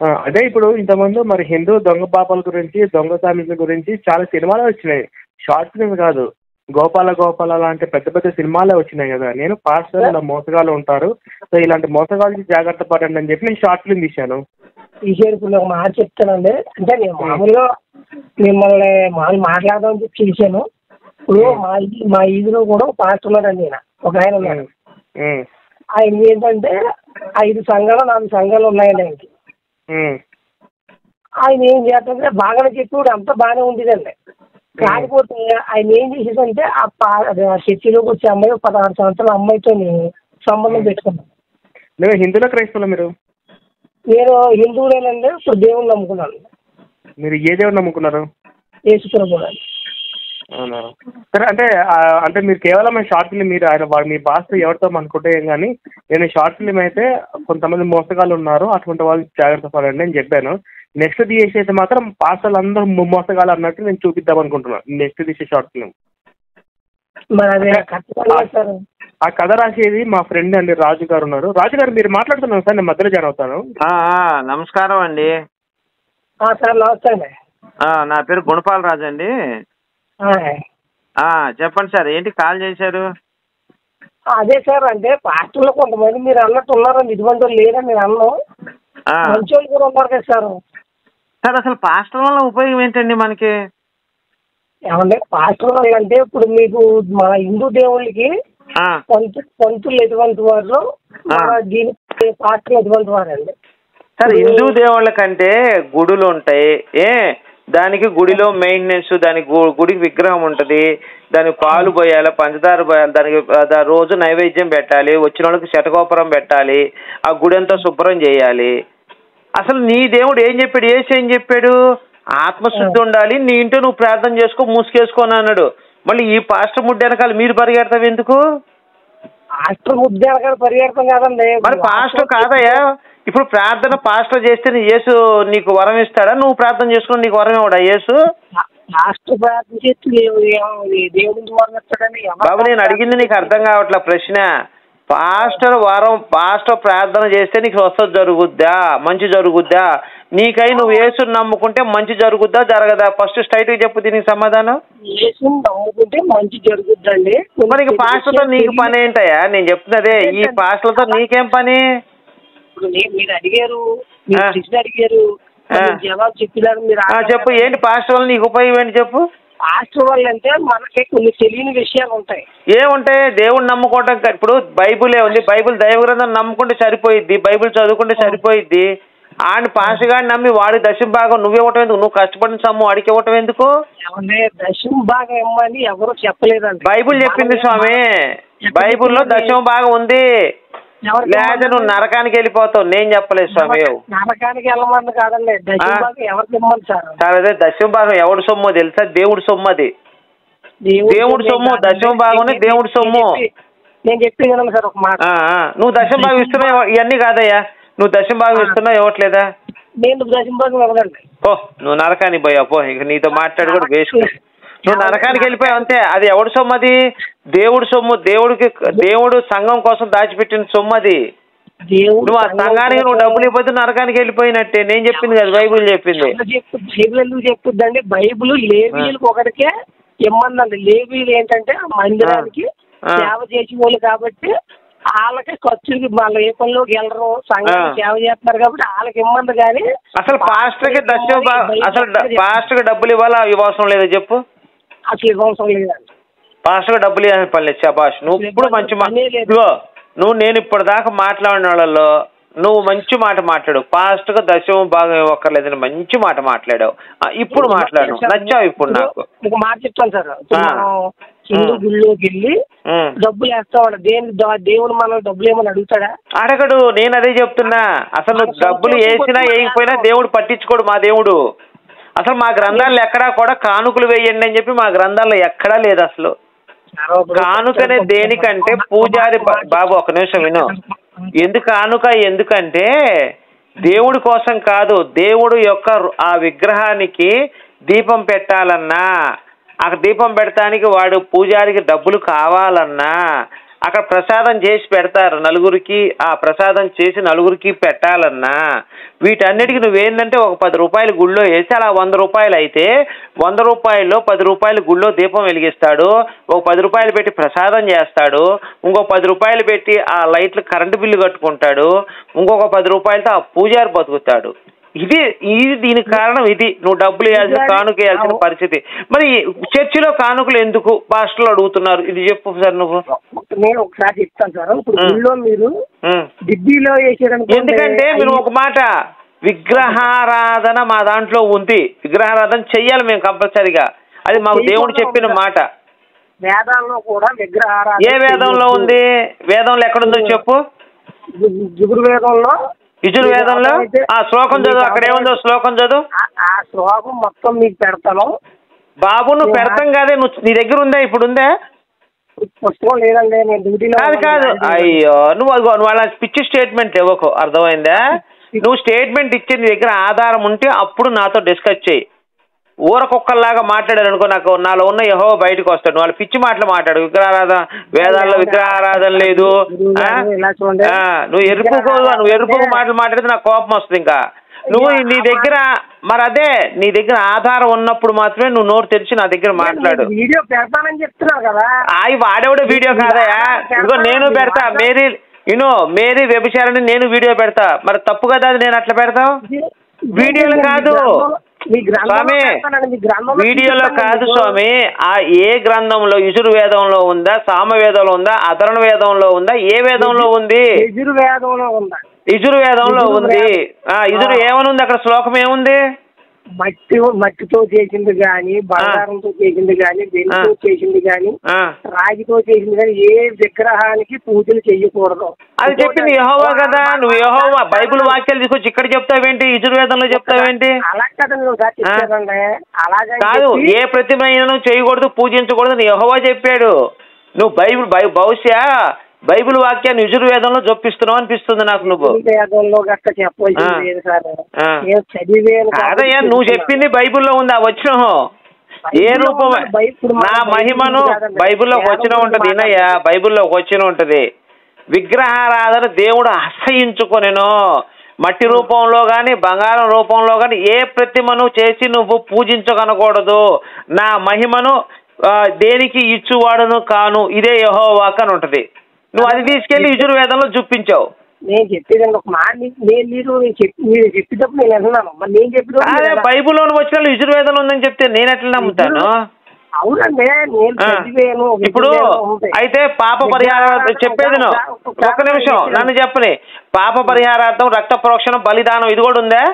ఆ, అదే ఇప్పుడు ఇంతకుముందు మరి హిందూ దొంగ పాపాల గురించి దొంగ సామెతల గురించి చాలా సినిమాలు వచ్చినాయి షార్ట్ ఫిల్మ్ కాదు గోపాల గోపాల లాంటి పెద్ద పెద్ద సినిమాలే వచ్చినాయి కదా నేను పాస్టర్ ఇలా మోసగాళ్ళు ఉంటారు సో ఇలాంటి మోసగాళ్ళకి జాగ్రత్త పడండి అని చెప్పి నేను షార్ట్ ఫిల్మ్ తీశాను తీసేది ఇప్పుడు ఒక మాట చెప్తానండి అంటే నేను మామూలుగా మిమ్మల్ని మామూలు మాట్లాడదామని చెప్పి పిలిచాను ఇప్పుడు మా ఈ- మా ఈదులో కూడా ఒక పాస్టర్ ఉన్నాడండి ఈయన ఒక ఆయన ఉన్నాడు ఉమ్, ఆయన ఏంటంటే ఐదు సంఘాలు నాలుగు సంఘాలు ఉన్నాయండి ఆయనకి ఉమ్, ఆయన ఏం చేస్తుంటే బాగానే చెప్పి అంతా బాగానే ఉండేదండి కాకపోతే ఆయన ఏం చేసేదంటే ఆ పా అదే ఆ చర్చిలోకి వచ్చే అమ్మాయి పదహారు సంవత్సరాల అమ్మాయితో సంబంధం పెట్టుకున్నాను నువ్వు హిందువుల క్రైస్తవులు మీరు నేను హిందువులేనండి ఇప్పుడు దేవుని నమ్ముకున్నాను మీరు ఏ దేవుడు నమ్ముకున్నారు యేసుకుని కూడా అవునా సరే అంటే ఆ, అంటే మీరు కేవలం షార్ట్ ఫిల్మ్ మీరు ఆయన వాడు మీ బాస్ ఎవరితో అనుకుంటే ఏం కానీ నేను షార్ట్ ఫిల్మ్ అయితే కొంతమంది మోసగాళ్ళు ఉన్నారు అటువంటి వాళ్ళు జాగ్రత్త పడండి అని చెప్పాను నెక్స్ట్ తీసేసి అయితే మాత్రం పాస్టర్లు అందరూ ము- మోసగాళ్ళు అన్నట్టు నేను చూపిద్దాం అనుకుంటున్నాను నెక్స్ట్ తీసే షార్ట్ ఫిల్మ్ మరి అదే కష్టపడి సార్ ఆ కథ రాసేది మా ఫ్రెండ్ అండి రాజు గారు ఉన్నారు రాజు గారు మీరు మాట్లాడుతున్నాను సార్ నేను మధ్యలో జాయిన్ అవుతాను ఆ, ఆ, నమస్కారం అండి ఆ, సార్ నమస్తే అండి ఆ, నా పేరు గుణపాల్ రాజు అండి ఆ, ఆ, చెప్పండి సార్ ఏంటి కాల్ చేశారు అదే సార్ అంటే పాస్టర్లో కొంతమంది మీరు అన్నట్టు ఉన్నారండి ఇటువంటి వాళ్ళు లేరని నేను అన్నాను ఆ, మంచి వాళ్ళు కూడా ఉన్నారు కదా సార్ సార్ అసలు పాస్టర్ వల్ల ఉపయోగం ఏంటండి మనకి ఏమంటే పాస్టర్ వాళ్ళు అంటే ఇప్పుడు మీకు మన హిందూ దేవుళ్ళకి ఆ, పంతు పంతులు ఎటువంటి వారు మన దీని పాస్టర్లు ఎటువంటి వారండి సార్ హిందూ దేవుళ్ళ కంటే గుడులు ఉంటాయి ఏ దానికి గుడిలో మెయింటెనెన్స్ దానికి గు- గుడికి విగ్రహం ఉంటుంది దానికి పాలు పోయాలి పంచదార పోయాలి దానికి ఆ, దా- రోజు నైవేద్యం పెట్టాలి వచ్చిన వాళ్ళకి శటగోపురం పెట్టాలి ఆ గుడి అంతా శుభ్రం చేయాలి అసలు నీ దేవుడు ఏం చెప్పాడు ఏసు ఏం చెప్పాడు ఆత్మశుద్ధి ఉండాలి నీ ఇంట్లో నువ్వు ప్రార్థన చేసుకో మూసుకేసుకోని అన్నాడు మళ్ళీ ఈ పాస్టర్ ముడ్డి వెనకాల మీరు పరిగెడతావు ఎందుకు పాస్టర్ ఉద్యోగాలు పరిగెడతాం కదండి మరి పాస్టర్ కాదయ్యా ఇప్పుడు ప్రార్థన పాస్టర్ చేస్తే నీ యేసు నీకు వరం ఇస్తాడా నువ్వు ప్రార్థన చేసుకుని నీకు వరం ఇవ్వడా యేసు పాస్టర్ ప్రార్థన చేస్తే దేవుడు ఏం- దేవుడికి వరం ఇస్తాడని ఎవరు బాబు నేను అడిగింది నీకు అర్థం కావట్లే ప్రశ్న పాస్టర్ వరం పాస్టర్ ప్రార్థన చేస్తే నీకు స్వస్థత జరుగుద్దా మంచి జరుగుద్దా నీకై నువ్వు యేసుని నమ్ముకుంటే మంచి జరుగుద్దా జరగదా ఫస్ట్ స్ట్రైట్ చెప్పు దీనికి సమాధానం యేసుని నమ్ముకుంటే మంచి జరుగుద్దండి మరి ఇక పాస్టర్తో నీకు పని ఏంటయ్యా నేను చెప్తున్నదే ఈ పాస్టర్తో నీకేం పని ఇప్పుడు నే- మీరు అడిగారు మీరు ఆ. ప్రశ్న అడిగారు ఆ. మీరు జవాబు చెప్పినారు మీరు ఆ, చెప్పు ఏంటి పాస్టర్ వల్ల నీకు ఉపయోగం ఏంటి చెప్పు పాస్టర్ వాళ్ళు అంటే మనకి కొన్ని తెలియని విషయాలు ఉంటాయి ఏముంటాయి దేవుణ్ణి నమ్ముకోవటం కా- ఇప్పుడు బైబులే ఉంది బైబుల్ దైవ గ్రంథం నమ్ముకుంటే సరిపోయిద్ది బైబిల్ చదువుకుంటే సరిపోయిద్ది ఆయన పాస్ గారిని నమ్మి వాడి దశం భాగం నువ్వు ఇవ్వటం ఎందుకు నువ్వు కష్టపడిన సొమ్ము వాడికి ఇవ్వటం ఎందుకు ఏమంటే దశం భాగం ఇమ్మని ఎవరు చెప్పలేదండి బైబుల్ చెప్పింది స్వామి బైబుల్లో దశమ భాగం ఉంది ఎవరికి లేదా నువ్వు ఇమ్మన్నారు? నరకానికి వెళ్ళిపోతావు నేను చెప్పలేదు స్వామి నరకానికి వెళ్ళమని కాదండి దశం ఆ. భాగం ఎవరికి ఇమ్మని సార్ సార్ అదే దశమ భాగం ఎవడి సొమ్ము తెలుసా దేవుడి సొమ్ము అది దేవుడి సొమ్ము, దశమ భాగమే దేవుడి సొమ్ము. నేను చెప్పింది వినండి సార్ ఒక మాట ఆ, ఆ. నువ్వు దశమ భాగం ఇస్తున్నావు ఇవన్నీ కాదయ్యా నువ్వు దశమ భాగం ఇస్తున్నావు ఇవ్వట్లేదా నేను దశం భాగం ఇవ్వదండి పో నువ్వు నరకానికి పోయావు పో ఇక నీతో మాట్లాడి కూడా వేసుకో నువ్వు నరకానికి వెళ్ళిపోయావు అంతే అది ఎవడి సొమ్ము అది దేవుడి సొమ్ము దేవుడికి దేవుడు సంఘం కోసం దాచిపెట్టిన సొమ్ము అది దేవుడు నువ్వు ఆ సంఘానికి నువ్వు డబ్బులు ఇవ్వద్దు నరకానికి వెళ్ళిపోయినట్టే నేను చెప్పింది కదా బైబిల్ చెప్పింది ఎవరు చెప్పు బైబిల్ ఎందుకు చెప్పుద్దండి బైబిల్ లేవీలకు ఒకటికే ఇమ్మందండి లేవీలు ఏంటంటే ఆ మందిరానికి ఆ. సేవ చేసే వాళ్ళు కాబట్టి వాళ్ళకి ఖర్చులకి వాళ్ళు ఏ పనిలోకి వెళ్ళరు సంఘానికి ఆ. సేవ చేస్తున్నారు కాబట్టి వాళ్ళకి ఇమ్మంది కానీ అసలు పాస్టర్కి దశమ భాగం అసలు డ- పాస్టర్కి డబ్బులు ఇవ్వాలా ఇవ్వవసరం లేదా చెప్పు అసలు ఇవ్వవసరం లేదండి పాస్టర్కి డబ్బులు ఇవ్వాలని పని లేదు శబాష్ నువ్వు ఇప్పుడు మంచి మా పనే లేదు. ఇదిగో నువ్వు నేను ఇప్పటిదాకా మాట్లాడిన వాళ్ళలో నువ్వు మంచి మాట మాట్లాడు పాస్టర్కి దశమ భాగం ఇవ్వక్కర్లేదని మంచి మాట మాట్లాడావు ఆ, ఇప్పుడు మాట్లాడు నచ్చావు ఇప్పుడు నాకు ఒక మాట చెప్తాను సార్ ఇప్పుడు ఆ. మనం హిందూ ఉమ్. గుళ్ళోకి వెళ్ళి ఉమ్. డబ్బులు వేస్తామంట దేని ద- దేవుడు మనం డబ్బులు ఏమని అడుగుతాడా అడగడు నేను అదే చెప్తున్నా అసలు నువ్వు డబ్బులు వేసినా వేయకపోయినా దేవుడు పట్టించుకోడు మా దేవుడు అసలు మా గ్రంథాల్లో ఎక్కడా కూడా కానుకలు వేయండి అని చెప్పి మా గ్రంథాల్లో ఎక్కడా లేదు అసలు కానుకనే దేనికంటే పూజారి బ- బాబు ఒక నిమిషం విను ఎందుకు కానుక ఎందుకంటే దేవుడి కోసం కాదు దేవుడు యొక్క రు- ఆ విగ్రహానికి దీపం పెట్టాలన్నా ఆ దీపం పెడతానికి వాడు పూజారికి డబ్బులు కావాలన్నా అక్కడ ప్రసాదం చేసి పెడతారు నలుగురికి ఆ ప్రసాదం చేసి నలుగురికి పెట్టాలన్నా వీటన్నిటికి నువ్వేందంటే ఒక పది రూపాయలు గుళ్ళో వేసి అలా వంద రూపాయలు అయితే వంద రూపాయల్లో పది రూపాయలు గుళ్ళో దీపం వెలిగిస్తాడు ఒక పది రూపాయలు పెట్టి ప్రసాదం చేస్తాడు ఇంకో పది రూపాయలు పెట్టి ఆ లైట్లు కరెంటు బిల్లు కట్టుకుంటాడు ఇంకొక పది రూపాయలతో ఆ పూజారి బతుకుతాడు ఇది ఇది దీనికి కారణం ఇది నువ్వు డబ్బులు వేయాల్సిన కానుక వేయాల్సిన పరిస్థితి మరి చర్చిలో కానుకలు ఎందుకు పాస్టర్లు అడుగుతున్నారు ఇది చెప్పు సార్ నువ్వు నేను ఒకసారి చెప్తాను సార్ ఇప్పుడు ఆ. గుళ్ళో మీరు ఉం. డిబ్బీలో వేసారనుకోండి ఎందుకంటే మీరు ఒక మాట విగ్రహారాధన మా దాంట్లో ఉంది విగ్రహారాధన చెయ్యాలి మేము కంపల్సరిగా అది మాకు దేవుడు చెప్పిన మాట వేదాల్లో కూడా విగ్రహారాధన ఏ వేదంలో ఉంది వేదంలో ఎక్కడుందో చెప్పు జిగురు వేదంలో యజుర్ వేదంలో ఆ శ్లోకం చదువు అక్కడ ఏముందో శ్లోకం చదువు ఆ- ఆ శ్లోకం మొత్తం మీకు పెడతాను బాబు నువ్వు పెడతాం కాదే నువ్వు నీ దగ్గర ఉందా ఇప్పుడు ఉందా పుస్తకం లేదండి నేను డ్యూటీలో కాదు కాదు ఉన్నాను. అయ్యో నువ్వు అదిగో నువ్వు అలా పిచ్చి స్టేట్మెంట్ ఇవ్వకు అర్థమైందా నువ్వు స్టేట్మెంట్ ఇచ్చే నీ దగ్గర ఆధారం ఉంటే అప్పుడు నాతో డిస్కస్ చేయి ఊరకొక్కల్లాగా మాట్లాడారు అనుకో నాకు నాలో ఉన్న యహో బయటకు వస్తాడు వాళ్ళు పిచ్చి మాటలు మాట్లాడు విగ్రహారాధన వేదాల్లో విగ్రహారాధన లేదు ఆ? ఇలా చూడండి. ఆ, నువ్వు ఎరుపు నువ్వు ఎరుపు మాటలు మాట్లాడితే నాకు కోపం వస్తుంది ఇంకా నువ్వు నీ దగ్గర మరి అదే నీ దగ్గర ఆధారం ఉన్నప్పుడు మాత్రమే నువ్వు నోరు తెరిచి నా దగ్గర మాట్లాడు నేను వీడియో పెడతానని చెప్తున్నారు కదా అవి వాడేవాడే వీడియో కాదయా ఇదిగో నేను పెడతా మేరీ యూనో మేరీ వ్యభిచారని నేను వీడియో పెడతా మరి తప్పు కదా అది నేను అట్లా పెడతావు ఇది- వీడియోలో మీ కాదు. గ్రంథంలో- మీ గ్రంథంలో స్వామి పెడతానండి, మీ గ్రంథంలో వీడియోలో చూపిస్తాను కాదు మీకు. స్వామి ఆ ఏ గ్రంథంలో యజుర్ వేదంలో ఉందా సామ వేదంలో ఉందా అధరణ వేదంలో ఉందా ఏ వేదంలో ఉంది యజుర్ వేదంలో ఉందా ఇజురు వేదంలో యజుర్ ఉంది వేదం. ఆ ఇజురు ఆ. ఏమనుంది అక్కడ శ్లోకం ఏముంది మట్టి మట్టితో చేసింది గాని బంగారంతో చేసింది గాని వెండితో ఆ. చేసింది గాని ఆ రాగితో చేసింది కానీ ఏ విగ్రహానికి పూజలు చెయ్యకూడదు అది చెప్పింది యహోవా కదా నువ్వు యహోవా బైబిల్ వాక్యాలు తీసుకొచ్చి ఇక్కడ చెప్తావేంటి ఇజురు వేదంలో చెప్తావేంటి అలా కదా నేను ఒకసారి చెప్పానండి అలాగే కాదు ఏ ప్రతిమైనను చేయకూడదు పూజించకూడదు నీ యెహోవా చెప్పాడు నువ్వు బైబిల్ బై బహుశా బైబిల్ వాక్యాన్ని యజుర్వేదంలో జొప్పిస్తున్నావు అనిపిస్తుంది నాకు నువ్వు వేదంలో గట్ట చెప్పవలసింది ఆ. లేదు సార్ ఆ. నేను చదివేను కాబట్టి కాదయ్యా నువ్వు చెప్పింది బైబిల్లో ఉంది ఆ వచనం ఏ బైబిల్లో రూపం ఉన్న బై- ఇప్పుడు మన నా మహిమను బైబిల్ కాదండి. బైబిల్లో ఒక వచనం వేదం ఉంటది గురించి వినయ్యా బైబిల్లో ఒక వచనం ఉంటది విగ్రహారాధన దేవుడు అసహించుకొనెను మట్టి రూపంలో గాని బంగారం రూపంలో గాని ఏ ప్రతిమను చేసి నువ్వు పూజించకనకూడదు నా మహిమను ఆ, దేనికి ఇచ్చువాడును కాను ఇదే యెహోవాకు అని ఉంటది నువ్వు అది తీసుకెళ్లి యజుర్వేదంలో చూపించావు నేను చెప్పేదండి ఒక మాట నీ- నేను మీరు నేను చెప్పి మీరు చెప్పేటప్పుడు నేను విన్నాను మరి నేను చెప్పేటప్పుడు అదే మీరు ఎలా- బైబిల్లో వచ్చిన యజుర్వేదంలో ఉందని చెప్తే నేను ఎట్లా నమ్ముతాను అవునండి నేను ఆ. చదివాను ఇప్పుడు విన్నాను, ఉంటాయి. అయితే పాప పరిహారార్థం చెప్పేది నువ్వు. ఒక్క నిమిషం నన్ను చెప్పని పాప పరిహారార్థం రక్త ప్రోక్షణం బలిదానం ఇది కూడా ఉందా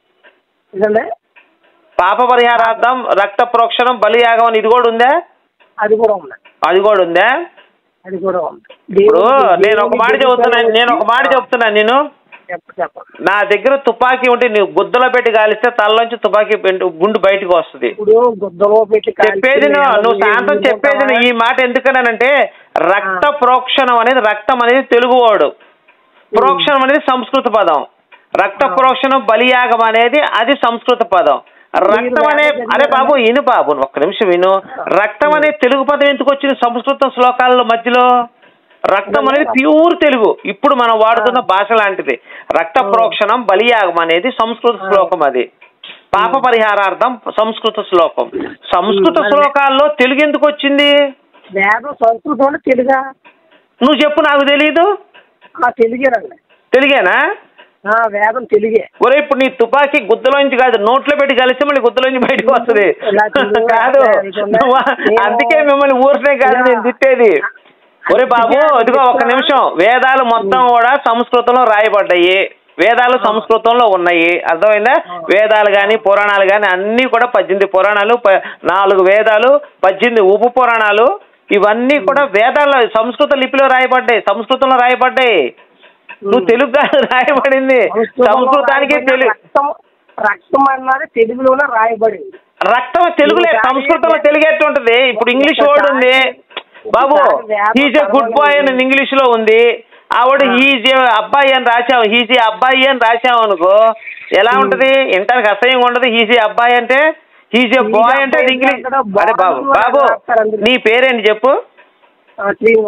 ఇదండి పాప పరిహారార్థం రక్త ప్రోక్షణం బలియాగం అని ఇది కూడా ఉందా అది కూడా ఉంది అది కూడా ఉందా అది కూడా ఉంది ఇప్పుడు దేవుని- నేను ఒక మాట దేవుని చెబుతున్నాను నేను ఒక మాట చెప్తున్నాను నేను చెప్ప చెప్పండి నా దగ్గర తుపాకీ ఉంటే నువ్వు గుద్దలో పెట్టి కాలిస్తే తలలోంచి తుపాకీ పెంటు- గుండు బయటకు వస్తుంది ఇప్పుడు గుద్దలో పెట్టి కాల్చి చెప్పేది నువ్వు నేను నువ్వు శాంతం ఏం చెప్పేది నువ్వు. ఈ మాట ఎందుకనంటే రక్త ఆ. ప్రోక్షణం అనేది రక్తం అనేది తెలుగు వాడు ప్రోక్షణం అనేది సంస్కృత పదం రక్త ఆ. ప్రోక్షణం బలియాగం అనేది అది సంస్కృత పదం రక్తం అనే వేద అరే బాబు విను బాబు ఒక్క నిమిషం విను రక్తం అనే తెలుగు పదం ఎందుకు వచ్చింది సంస్కృతం శ్లోకాలలో మధ్యలో రక్తం అనేది ప్యూర్ తెలుగు ఇప్పుడు మనం వాడుతున్న భాష లాంటిది రక్త ప్రోక్షణం బలియాగం అనేది సంస్కృత శ్లోకం అది పాప పరిహారార్థం సంస్కృత శ్లోకం సంస్కృత మరి- శ్లోకాల్లో తెలుగు ఎందుకు వచ్చింది వేదం సంస్కృతం అంటే తెలుగా నువ్వు చెప్పు నాకు తెలీదు ఆ తెలుగేనండి తెలుగేనా ఆ వేదం తెలుగే ఒరే ఇప్పుడు నీ తుపాకీ గుద్దలోంచి కాదు నోట్లో పెట్టి కలిసి మళ్ళీ గుద్దలోంచి బయటకు వస్తుంది ఇలా తెలుగు కాదు రాయకుండా నువ్వు నేను- అందుకే మిమ్మల్ని ఊరినే కాదు నేను తిట్టేది ఒరే బాబు ఇదిగో ఒక్క నిమిషం వేదాలు మొత్తం కూడా సంస్కృతంలో రాయబడ్డాయి వేదాలు సంస్కృతంలో ఉన్నాయి అర్థమైందా వేదాలు కానీ పురాణాలు కానీ అన్నీ కూడా పద్దెనిమిది పురాణాలు ప- నాలుగు వేదాలు పద్దెనిమిది ఉప పురాణాలు ఇవన్నీ కూడా వేదాల్లో సంస్కృత లిపిలో రాయబడ్డాయి సంస్కృతంలో రాయబడ్డాయి నువ్వు తెలుగు కాదు రాయబడింది సంస్కృతానికి రాయబడిన తెలుగు రక్తం రక్తం అన్నది తెలుగులోనే రాయబడింది రక్తం తెలుగులే సంస్కృతంలో తెలుగు ఎట్లా ఉంటది ఇప్పుడు ఇంగ్లీష్ వర్డ్ ఉంది బాబు హీజ్ ఏ గుడ్ బాయ్ అని ఇంగ్లీష్ లో ఉంది ఆవిడ హీజ్ ఏ అబ్బాయి అని రాసావు హీజ్ ఏ అబ్బాయి అని రాసావు అనుకో ఎలా ఉంటది ఇంటానికి అసహ్యంగా ఉండదు హీజ్ ఏ అబ్బాయి అంటే హీజ్ ఏ బాయ్ అంటే అది ఇంగ్లీష్ అరే బాబు బాబు నీ పేరేంటి చెప్పు ఆ, శ్రీనివాస్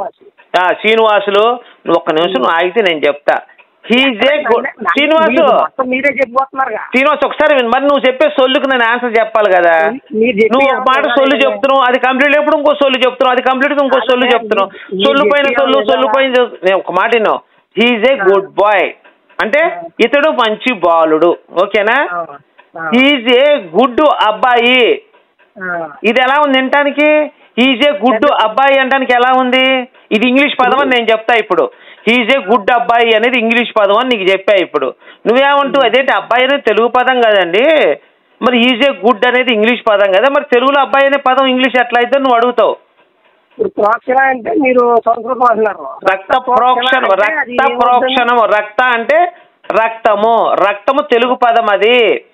ఆ, శ్రీనివాసులు నువ్వు ఒక్క నిమిషం నువ్వు ఆగితే నేను చెప్తా హీజ్ ఏ గుడ్ శ్రీనివాసు మీరు మొత్తం మీరే చెప్పిపోతున్నారుగా శ్రీనివాస్ ఒకసారి విను. మరి నువ్వు చెప్పే సొల్లుకు నేను ఆన్సర్ చెప్పాలి కదా మీరు చెప్పే నువ్వు ఒక మాట answer సొల్లు కాదు. చెప్తున్నావు అది కంప్లీట్ అయినప్పుడు ఇంకో సొల్లు చెప్తున్నావు అది కంప్లీట్ ఇంకో సొల్లు అదే, చెప్తున్నావు మీరు సొల్లు పైన చెప్పే సొల్లు విధానం- సొల్లు పైన సొల్లు. నేను ఒక మాట విన్నావు హీజ్ ఏ గుడ్ బాయ్ అంటే ఇతడు మంచి బాలుడు ఓకేనా ఆ, ఆ, హీజ్ ఏ గుడ్ అబ్బాయి ఆ. ఇది ఎలా ఉంది వినటానికి హీజ్ ఏ గుడ్ అబ్బాయి అనడానికి ఎలా ఉంది ఇది ఇంగ్లీష్ పదం అని నేను చెప్తా ఇప్పుడు హీజ్ ఏ గుడ్ అబ్బాయి అనేది ఇంగ్లీష్ పదం అని నీకు చెప్పా ఇప్పుడు నువ్వేమంటావు అదేంటి అబ్బాయి అనేది తెలుగు పదం కదండి మరి హీజ్ ఏ గుడ్ అనేది ఇంగ్లీష్ పదం కదా మరి తెలుగులో అబ్బాయి అనే పదం ఇంగ్లీష్ ఎట్లా అయితే నువ్వు అడుగుతావు ఇప్పుడు ప్రోక్షణ అంటే మీరు సంస్కృతం అంటున్నారు రక్త ప్రోక్షణ అంటే అది రక్త ఏమవుతుంది? ప్రోక్షణము రక్త అంటే రక్తము రక్తము తెలుగు పదం అది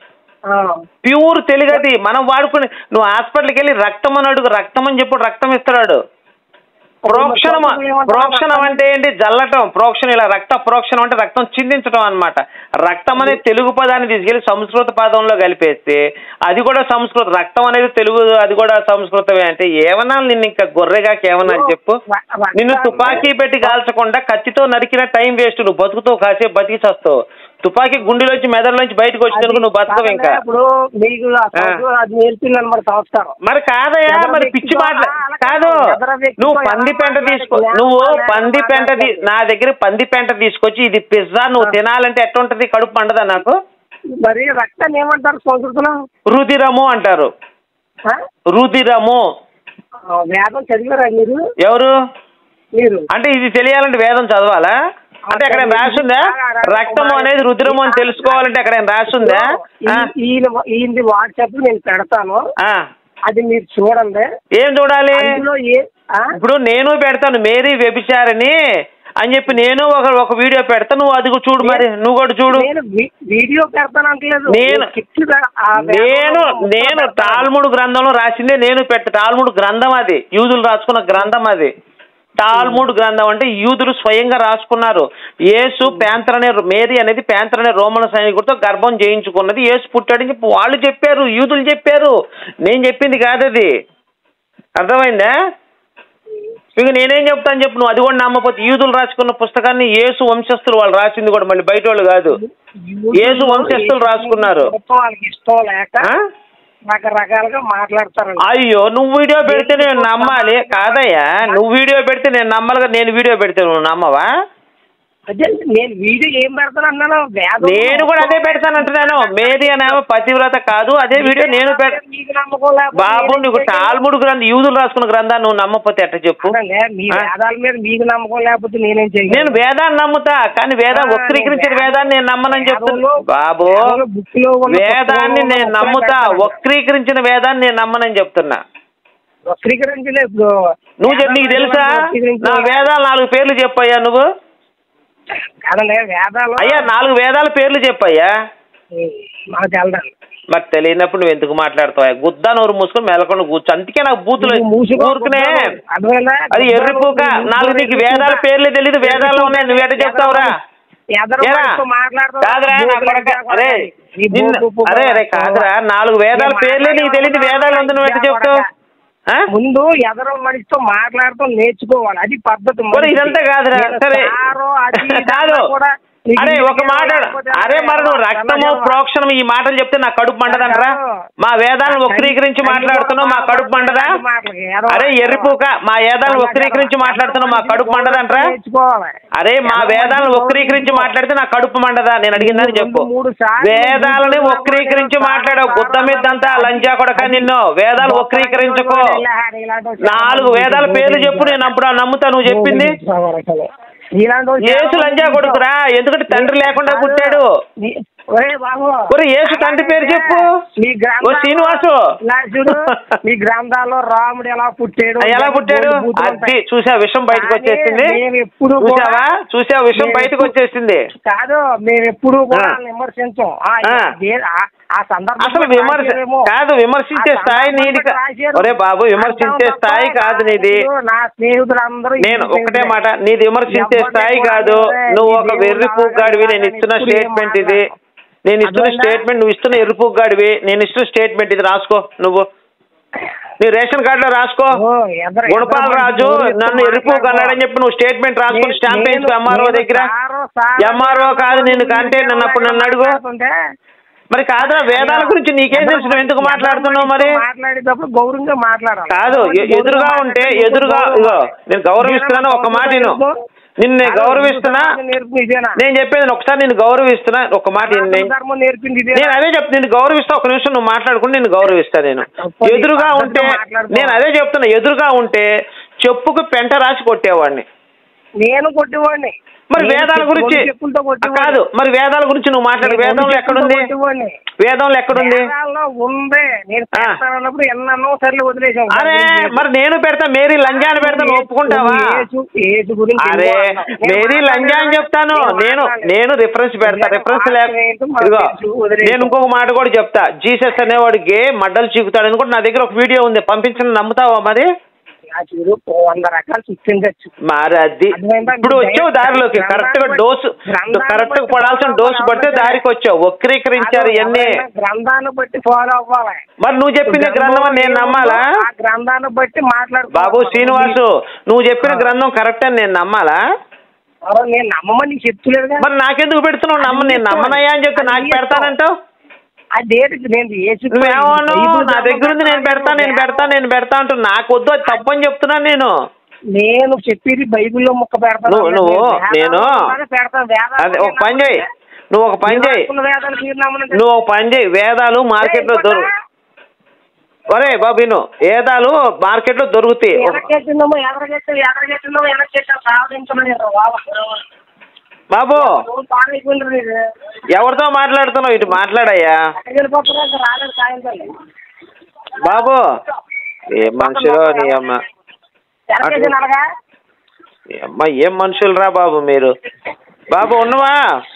ఆ, ప్యూర్ తెలుగు అది మనం వాడుకుని నువ్వు హాస్పిటల్కి వెళ్ళి రక్తం అని అడుగు రక్తం అని చెప్పు రక్తం ఇస్తాడు ప్రోక్షణం ప్రోక్షణం అంటే ఏంటి జల్లటం ప్రోక్షణ ఇలా రక్త ప్రోక్షణం అంటే రక్తం చిందించడం అన్నమాట రక్తం అనే తెలుగు పదాన్ని తీసుకెళ్లి సంస్కృత పదంలో కలిపేస్తే అది కూడా సంస్కృత రక్తం అనేది తెలుగు అది కూడా సంస్కృతమే అంటే ఏమన్నా నిన్ను ఇంకా గొర్రెగా కేమన్నా అని చెప్పు నిన్ను తుపాకీ పెట్టి కాల్చకుండా కత్తితో నరికిన టైం వేస్ట్ నువ్వు బతుకుతావు కాసేపు బతికి చస్తావు తుపాకీ గుండెలోంచి మెదడులోంచి బయటకు వచ్చినందుకు నువ్వు బతకవు ఇంకా ఇప్పుడు మీకు ఆ సంస్కృతం అది నేర్పింది అనమాట సంస్కారం మరి కాదయ్యా ఎదర మరి వ్యక్తితో పిచ్చి మాటలు అలా కాదు కాదు. ఎదర వ్యక్తితో నువ్వు ఎలా పంది పెంట మాట్లాడాలి? తీసుకో ఎలా నువ్వు మాట్లాడాలి? పంది పెంట తీ- మాట్లాడాలి. నా దగ్గర పంది పెంట తీసుకొచ్చి ఇది పిజ్జా నువ్వు ఆ. తినాలంటే ఎట్లుంటది కడుపు పండదా నాకు మరి రక్తాన్ని ఏమంటారు సంస్కృతంలో రుధిరము అంటారు ఆ? రుధిరము ఆ, వేదం చదివారా మీరు ఎవరు మీరు అంటే ఇది తెలియాలంటే వేదం చదవాలా అంటే అక్కడ రాసిందా రక్తము అనేది రుద్రము అని తెలుసుకోవాలంటే అక్కడ రాసిందా ఆ? ఈ- ఈయన ఈయనది వాట్సాప్ నేను పెడతాను ఆ. అది మీరు చూడండి ఏం చూడాలి అందులో ఏ ఆ? ఇప్పుడు నేను పెడతాను మేరీ వ్యభిచారిని అని చెప్పి నేను ఒక ఒక వీడియో పెడతా నువ్వు అది కూడా చూడు మరి నువ్వు కూడా చూడు నేను వి- వీడియో పెడతాను అంటలేదు నేను- చెప్తున్నా, ఆ నేను వేదంలో నేను పెడతాను. టాల్ముడు గ్రంథంలో రాసిందే నేను పెట్ట టాల్ముడు గ్రంథం అది యూదులు రాసుకున్న గ్రంథం అది టాల్ముడ్ గ్రంథం అంటే యూదులు స్వయంగా రాసుకున్నారు యేసు ప్యాంతర్ అనే మేరీ అనేది ప్యాంతర్ అనే రోమన్ సైనికుడితో గర్భం చేయించుకున్నది యేసు పుట్టాడని చెప్పి వాళ్ళు చెప్పారు యూదులు చెప్పారు నేను చెప్పింది కాదు అది అర్థమైందా ఇక నేనేం చెప్తాను చెప్పు నువ్వు అది కూడా నమ్మపోతే యూదులు రాసుకున్న పుస్తకాన్ని యేసు వంశస్థులు వాళ్ళు రాసింది కూడా మళ్ళీ బయట వాళ్ళు కాదు యేసు వంశస్థులు రాసుకున్నారు. మొత్తం వాళ్ళకి ఇష్టం లేక ఆ? రకరకాలుగా మాట్లాడతారండి అయ్యో నువ్వు వీడియో పెడితే నేను నమ్మాలి కాదయ్యా నువ్వు వీడియో పెడితే నేను నమ్మాలిగా నేను వీడియో పెడితే నువ్వు నమ్మవా అదే నేను వీడియో ఏం పెడతాను అన్నాను వేదం నేను కూడా అదే పెడతాను అంటున్నాను మేరీ అనేమో పతివ్రత కాదు అదే వీడియో నేను పెడ మీకు నమ్మకం లేకపోతే బాబు నేనేం నీకు చేయగలను? టాల్ముడు గ్రంథం యూదులు రాసుకున్న గ్రంథాన్ని నువ్వు నమ్మకపోతే ఎట్ట చెప్పు అదే, మీ ఆ? వేదాల మీద మీకు నమ్మకం లేకపోతే నేనేం చేయగలను? నేను వేదాన్ని నమ్ముతా కానీ వేదం ఆ, వక్రీకరించిన వేద- వేదాన్ని నేను నమ్మనని చెప్తున్నా వేదంలో- బాబు వేదంలో book లో ఉన్న వేదాన్ని పుస్తకంలో నేను ఉన్న నమ్ముతా పుస్తకాలు వక్రీకరించిన వేదాన్ని నేను నమ్మనని చెప్తున్నా వక్రీకరించలే ఇప్పుడు నువ్వు చెప్పు నీకు తెలుసా వక్రీకరించలే. నా వేదాలు నాలుగు పేర్లు చెప్పయ్యా నువ్వు కాదండి వేదాలు అయ్యా నాలుగు వేదాల పేర్లు చెప్పయ్యా మాకు తెలదండి మరి తెలియనప్పుడు నువ్వు ఎందుకు మాట్లాడతావా గుద్దా నోరు మూసుకొని మెలకుండా కూర్చో అందుకే నాకు బూతులు నువ్వు మూసుకో, ఊరుకునే అర్థమైందా? అది ఎర్రిపోక నాలుగు నీకు వేదాల పేర్లే తెలీదు వేదాల్లో ఉన్నాయి నువ్వు ఎట్ట చెప్తావురా ఎదరు ఏరా? మనిషితో మాట్లాడుతూ కాదురా నా బూతులు కొడక ఇంకా అరే ఈ నిన్ను- బూతు బూతు అరే అరే బూతు కాదురా నాలుగు వేదాల నేను పేర్లే నీకు తెలియదు మాట్లాడే వేదాలు ఉంది నువ్వు ఎట్ట వాడిని చెప్తావు ఆ? ముందు ఎదరు మనిషితో మాట్లాడుతూ నేర్చుకోవాలి అది పద్ధతి పోనీ మనిషికి. ఇదంతా కాదురా నేను సరే సారో అది ఇది కాదు అన్నా కూడా నీకు అరే ఒక ఇంటికి మాట లేకపోతే అరే మరి నువ్వు అలా రక్తము జరగదు. ప్రోక్షణం ఈ మాటలు చెప్తే నా కడుపు మండదంటరా మా వేదాలను వక్రీకరించి మాట్లాడుతున్నావు మా కడుపు మండదా అరే ఎర్రిపూక మా వేదాలను వక్రీకరించి మాట్లాడుతున్నావు మా కడుపు మండదంటరా నేర్చుకోవాలి అరే మా వేదాలను వక్రీకరించి మాట్లాడితే నా కడుపు మండదా నేను అడిగిందని చెప్పు రెండు, మూడు సార్లు వేదాలని వక్రీకరించి మాట్లాడావు గుద్ద మీదంతా లంజా కొడక నిన్ను వేదాలు వక్రీకరించుకో నాలుగు వేదాల పేర్లు చెప్పు నేను అప్పుడు నమ్ముతా నువ్వు చెప్పింది ఇలాంటి వాళ్ళు యేసు లంజా కొడుకురా ఎందుకంటే తండ్రి లేకుండా పుట్టాడు నీ- ఒరే బాబు ఒరే యేసు తండ్రి పేరు చెప్పు మీ ఓ శ్రీనివాసు నా చూడు మీ గ్రంథాల్లో రాముడు ఎలా పుట్టాడు ఎలా పుట్టాడు బూతులు బూతులు అది ఉంటాయి. చూసా విషయం బయటకు కానీ వచ్చేసింది మేము ఎప్పుడు కూడా- చూసావా చూసా విషయం మేము బయటకు ఎప్పుడు- వచ్చేసింది కాదు మేము ఎప్పుడు కూడా ఆ. విమర్శించం ఆ, ఆ. ఏ- ఆ- ఆ సందర్భం అసలు బట్టి విమర్శ రాశారేమో. కాదు విమర్శించే ఆ స్థాయి సందర్భం నీది బట్టి కా- రాశారు. ఒరే బాబు విమర్శించే అంతా స్థాయి తప్ప కాదు నీది నా స్నేహితులందరూ నేను ఈ ఒకటే దేవుడే. మాట నీది విమర్శించే ఎవరిని స్థాయి కూడా కాదు లేదే. నువ్వు ఈ ఒక దేవుడు వెర్రి అలాగా పూగాడివి నేను అలాగా ఇస్తున్న ఇప్పుడు ఏం స్టేట్మెంట్ ఇది మాట్లాడను. నేను ఇస్తున్న అర్థమైందా? స్టేట్మెంట్ నువ్వు ఇస్తున్న ఎర్రి పూగాడివి నేను ఇస్తున్న స్టేట్మెంట్ ఇది రాసుకో నువ్వు నీ రేషన్ కార్డులో రాసుకో ఓ, ఎదర- గుణపాల ఎదర రాజు మనిషి నన్ను ఎవరు ఎరుపు మాట్లాడుకో. కన్నాడని చెప్పి నువ్వు స్టేట్మెంట్ రాసుకుని నేను- స్టాంప్ వేయించుకో నేను- ఎంఆర్ఓ నేను దగ్గర సారో సారో ఎంఆర్ఓ కాదు నిన్ను కంటే నన్ను అప్పుడు నన్ను అడుగు మాట్లాడుతుంటే మరి కాదురా వేదాల గురించి నీకేం తెలుసు నువ్వు ఎందుకు మాట్లాడుతున్నావు మరి మాట్లాడేటప్పుడు గౌరవంగా మాట్లాడాలి కాదు ఎ- ఎదురుగా ఉంటే ఎదురుగా ఇగో నేను గౌరవిస్తున్నాను ఒక మాట విను నిన్ను నేను గౌరవిస్తున్నా నేర్పింది ఇదేనా నేను చెప్పేది ఒకసారి నేను గౌరవిస్తున్నా ఒక మాట విను. నేను ధర్మం నేర్పింది ఇదే నేను అదే చెప్తా నేను గౌరవిస్తా ఒక నిమిషం నువ్వు మాట్లాడుకుంటే నేను గౌరవిస్తా నేను తప్పదు. ఎదురుగా ఉంటే పద్ధతిగా మాట్లాడుకో. నేను అదే చెప్తున్నా ఎదురుగా ఉంటే చెప్పుకు పెంట రాసి కొట్టేవాడిని నేను కొట్టేవాడిని మరి నేను వేదాల చెప్పు- గురించి చెప్పులతో కొట్టేవాడిని. కాదు మరి వేదాల గురించి నువ్వు మాట్లాడు నేను వేదంలో చెప్పులతో ఎక్కడుంది కొట్టేవాడిని. వేదంలో ఎక్కడుంది వేదాల్లో ఉంది నేను ఆ. పెడతానన్నప్పుడు ఎన్నో సర్లు వదిలేసాం అరే మరి నేను పెడతా మేరీ లంజా అని పెడతా నువ్వు ఒప్పుకుంటావా యేసు- యేసు గురించి అరే ఎన్నో అన్నావు. నేను మేరీ లంజా అని మాట్లాడలేదు. చెప్తాను నేను మాట్లాడలేదు. నేను రిఫరెన్స్ పెడతా నేను రిఫరెన్స్ లేక మాట్లాడలేదు, మాకు ఇదిగో తెలుసు, వదిలేయ్. నేను ఇంకొక మాట కూడా చెప్తా జీసస్ అనేవాడికి మడ్డలు చీకుతాడు అని కూడా నా దగ్గర ఒక వీడియో ఉంది పంపించిన నమ్ముతావా మరి నా చూడు ఓ వంద రకాలు శిక్షించచ్చు మరి అది అర్థమైందా? ఇప్పుడు వచ్చావు దారిలోకి గ్రంథాన్ని కరెక్ట్ గా బట్టి- డోసు గ్రంథాన్ని కరెక్ట్ గా బట్టి పడాల్సిన follow డోసు అవ్వాలి. పడితే దారికి వచ్చావు వక్రీకరించారు ఇవన్నీ ఎవరైనా గ్రంథాన్ని బట్టి ఫాలో అవ్వాలి మరి నువ్వు చెప్పిన గ్రంథం అని నేను నమ్మాలా ఆ గ్రంథాన్ని బట్టి మాట్లాడు బాబు శ్రీనివాసు నువ్వు చెప్పిన గ్రంథం కరెక్ట్ అని నేను నమ్మాలా నేను నమ్మమని నీకు చెప్తలేదుగా మరి నాకెందుకు పెడుతున్నావు నమ్మ నేను నమ్మనయ్యా అని చెప్తే నాకు పెడతానంటావు అదే నేను యేసు నువ్వేమోను బైబిల్ నా దగ్గర ఉంది నేను పెడతా నేను పెడతా నేను పెడతా అంటూ నాకు వద్దు అది తప్పు అని చెప్తున్నాను నేను నేను చెప్పేది బైబిల్లో ముక్క పెడతాను నువ్వు- నువ్వు, వేదాల్లో నేను- ఉన్నదే పెడతాను వేదాల్లో అదే ఒక పని చేయి నువ్వు ఒక పని చేయి రాసుకున్న వేదాలు మీరు నమ్మనంటే- నువ్వు ఒక పని చేయి వేదాలు మార్కెట్లో దొరు ఒరే బాబు విను వేదాలు మార్కెట్లో దొరుకుతాయి ఒక- ఎదరకెట్టిందేమో ఎదరకెట్టి ఎదరకెట్టిందేమో వెనక్కి సాధించమని బాబా బాబు నువ్వు బాగా అయిపోయింది నీకు. ఎవరితో మాట్లాడుతున్నావు ఇటు మాట్లాడయ్యా ఎక్కడికి వెళ్ళిపోతున్నా ఇంకా రాలేదు సాయంత్రం బాబు ఏ మనుషులు నీ అమ్మ ఎదరకెట్టి నడగా నీ అమ్మ ఏం మనుషులు రా బాబు మీరు బాబు ఉన్నవా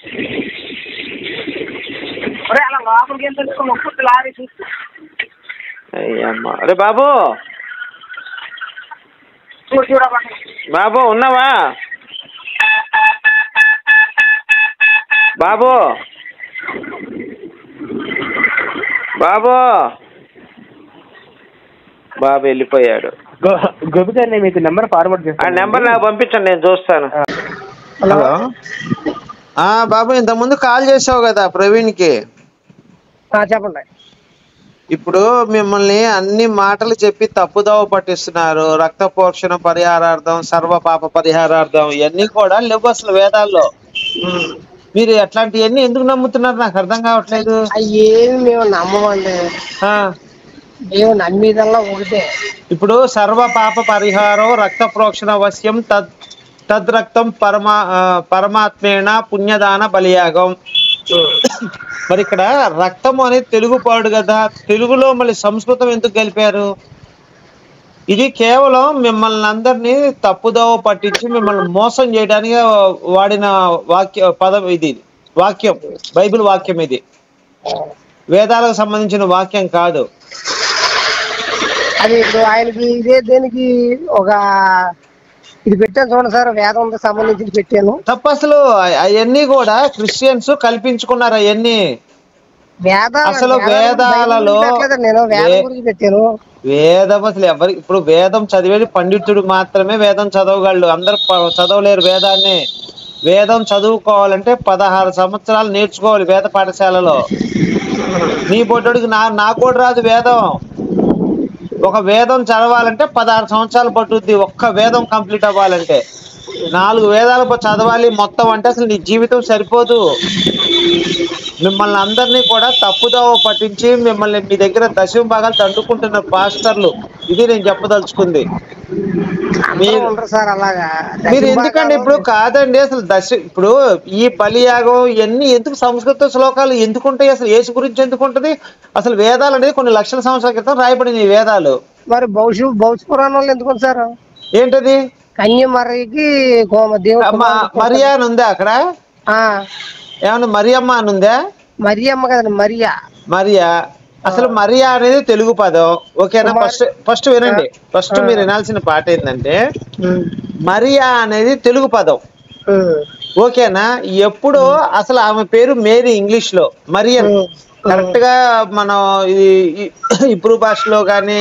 ఒరే అలా లోపలికి ఏం తెలుసు ముక్కు లారీ చూసి అయ్యమ్మ అరే బాబు చూడు చూడబా బాబు ఉన్నావా బాబు బాబు బాబు వెళ్ళిపోయాడు గోపి గారు నేను మీకు నెంబర్ ఫార్వర్డ్ ఆ చేస్తాను నెంబర్ నాకు పంపించండి నేను చూస్తాను హలో ఆ బాబు ఇంతకుముందు కాల్ చేసావు కదా ప్రవీణ్కి ఆ, చెప్పండి ఇప్పుడు మిమ్మల్ని అన్ని మాటలు చెప్పి తప్పుదోవ పట్టిస్తున్నారు రక్త పోషణ పరిహారార్థం సర్వ పాప పరిహారార్థం ఇవన్నీ కూడా లేవు అసలు వేదాల్లో మీరు అట్లాంటివన్నీ ఎందుకు నమ్ముతున్నారు నాకు అర్థం కావట్లేదు అవి ఏమి మేము నమ్మమండి ఆ, మేము నమ్మేదల్లా ఒకటే ఇప్పుడు సర్వ పాప పరిహారం రక్త ప్రోక్షణ అవశ్యం తద్ తద్రక్తం పరమా ఆ, పరమాత్మేణ పుణ్యదాన బలియాగం మరి ఇక్కడ రక్తం అనేది తెలుగు పాడు కదా తెలుగులో మళ్ళీ సంస్కృతం ఎందుకు కలిపారు ఇది కేవలం మిమ్మల్ని అందరినీ తప్పుదోవ పట్టించి మిమ్మల్ని మోసం చేయడానికి వాడిన వాక్య పదం ఇది వాక్యం బైబిల్ వాక్యం ఇది వేదాలకు సంబంధించిన వాక్యం కాదు అది ఇప్పుడు ఆయనకి ఇదే దేనికి ఒక ఇది పెట్టాను చూడండి సార్ వేదంతో సంబంధించి పెట్టాను తప్ప అసలు అవన్నీ కూడా క్రిస్టియన్స్ కల్పించుకున్నారు అవన్నీ వేద అసలు వేదాల వేదాలలో గురించి పెట్టలేదండి నేను వేదం వే- గురించి పెట్టాను వేదం అసలు ఎవరి ఇప్పుడు వేదం చదివేది పండితుడు మాత్రమే వేదం చదవగలడు అందరు ప- చదవలేరు వేదాన్ని వేదం చదువుకోవాలంటే పదహారు సంవత్సరాలు నేర్చుకోవాలి వేద పాఠశాలలో నీ బొడ్డుడికి నా నాకు కూడా రాదు వేదం ఒక వేదం చదవాలంటే పదహారు సంవత్సరాలు పట్టుద్ది ఒక్క వేదం కంప్లీట్ అవ్వాలంటే నాలుగు వేదాలు ప- చదవాలి మొత్తం అంటే అసలు నీ జీవితం సరిపోదు మిమ్మల్ని అందరినీ కూడా తప్పుదోవ పట్టించి మిమ్మల్ని మీ దగ్గర దశమ భాగాలు దండుకుంటున్న పాస్టర్లు ఇది నేను చెప్పదలుచుకుంది అందరూ మీరు- ఉండరు సార్ అలాగా మీరు ఎందుకండి ఇప్పుడు కాదండి అసలు దశ ఇప్పుడు ఈ బలియాగం ఇవన్నీ ఎందుకు సంస్కృత శ్లోకాలు ఎందుకు ఉంటాయి అసలు యేసు గురించి ఎందుకు ఉంటుంది అసలు వేదాలు అనేది కొన్ని లక్షల సంవత్సరాల క్రితం రాయబడిన ఈ వేదాలు మరి భవిష్య భవిష్య పురాణాలు ఎందుకు ఉంది సార్ ఏంటది కన్యమర్రికి కోమ దేవుడు అమ్మ మరియా అని ఉందా అక్కడ ఆ, ఏమన్నా మరియమ్మ అని ఉందా మరియమ్మ కదండి మరియా మరియా అసలు మరియా అనేది తెలుగు పదం ఓకేనా ఫస్ట్ ఫస్ట్ వినండి ఫస్ట్ మీరు వినాల్సిన పాట ఏంటంటే మరియా అనేది తెలుగు పదం ఉమ్, ఓకేనా ఎప్పుడు అసలు ఆమె పేరు మేరీ ఇంగ్లీష్ లో మరియన్ ఉమ్, కరెక్ట్ గా మనం ఇది ఈ- ఇబ్రూ భాషలో కానీ